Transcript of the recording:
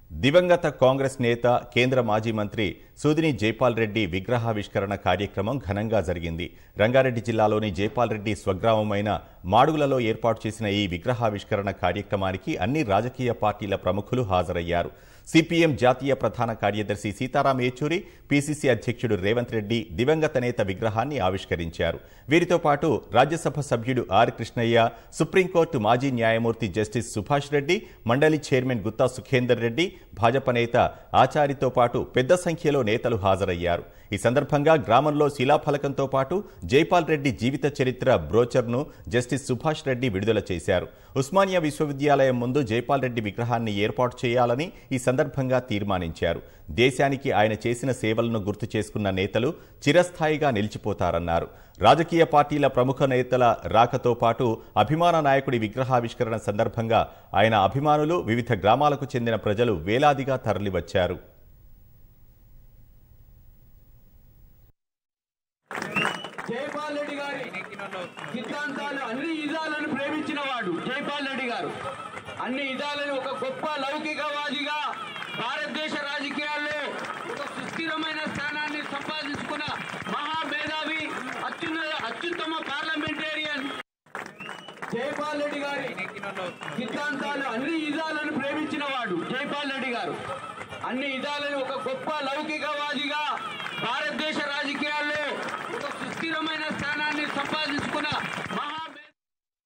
దివంగత కాంగ్రెస్ నేత కేంద్ర మాజీ మంత్రి సూదిని జైపాల్ రెడ్డి విగ్రహావిష్కరణ కార్యక్రమం ఘనంగా జరిగింది రంగారెడ్డి జిల్లాలోని జైపాల్ రెడ్డి స్వగ్రామమైన మాడుగులలో ఏర్పాటు చేసిన ఈ విగ్రహావిష్కరణ కార్యక్రమానికి అన్ని రాజకీయ పార్టీల ప్రముఖులు హాజరయ్యారు సిపిఎం జాతీయ ప్రధాన కార్యదర్శి సీతారాం ఏచూరి పిసిసి అధ్యక్షుడు రేవంత్ రెడ్డి దివంగత నేత విగ్రహాన్ని ఆవిష్కరించారు వీరితో పాటు రాజ్యసభ సభ్యుడు ఆర్ కృష్ణయ్య సుప్రీంకోర్టు మాజీ న్యాయమూర్తి జస్టిస్ సుభాష్ రెడ్డి మండలి చైర్మన్ గుత్తా సుఖేందర్ రెడ్డి భాజపా నేత ఆచారితో పాటు పెద్ద సంఖ్యలో నేతలు హాజరయ్యారు ఈ సందర్భంగా గ్రామంలో శిలాఫలకంతో పాటు జైపాల్ రెడ్డి జీవిత చరిత్ర బ్రోచర్ను జస్టిస్ సుభాష్ రెడ్డి విడుదల చేశారు ఉస్మానియా విశ్వవిద్యాలయం ముందు జైపాల్ రెడ్డి విగ్రహాన్ని ఏర్పాటు చేయాలని ఈ సందర్భంగా తీర్మానించారు దేశానికి ఆయన చేసిన సేవలను గుర్తు చేసుకున్న నేతలు చిరస్థాయిగా నిలిచిపోతారన్నారు రాజకీయ పార్టీల ప్రముఖ నేతల రాకతో పాటు అభిమాన నాయకుడి విగ్రహావిష్కరణ సందర్భంగా ఆయన అభిమానులు వివిధ గ్రామాలకు చెందిన ప్రజలు వేలాదిగా తరలివచ్చారు జైపాల్ రెడ్డి గారి సిద్ధాంతాలు అన్ని ఇదాలను ప్రేమించిన వాడు జైపాల్ రెడ్డి గారు అన్ని ఇదాలను ఒక గొప్ప లౌకికవాదిగా భారతదేశ రాజకీయాల్లో ఒక సుస్థిరమైన స్థానాన్ని సంపాదించుకున్న మహామేధావి అత్యున్న అత్యుత్తమ పార్లమెంటేరియన్ జైపాల్ రెడ్డి గారి సిద్ధాంతాలు అన్ని ఇదాలను ప్రేమించిన వాడు జైపాల్ రెడ్డి గారు అన్ని ఇదాలను ఒక గొప్ప లౌకికవాదిగా భారతదేశ రాజకీయాల్లో ఒక సుస్థిరమైన స్థానాన్ని సంపాదించుకున్న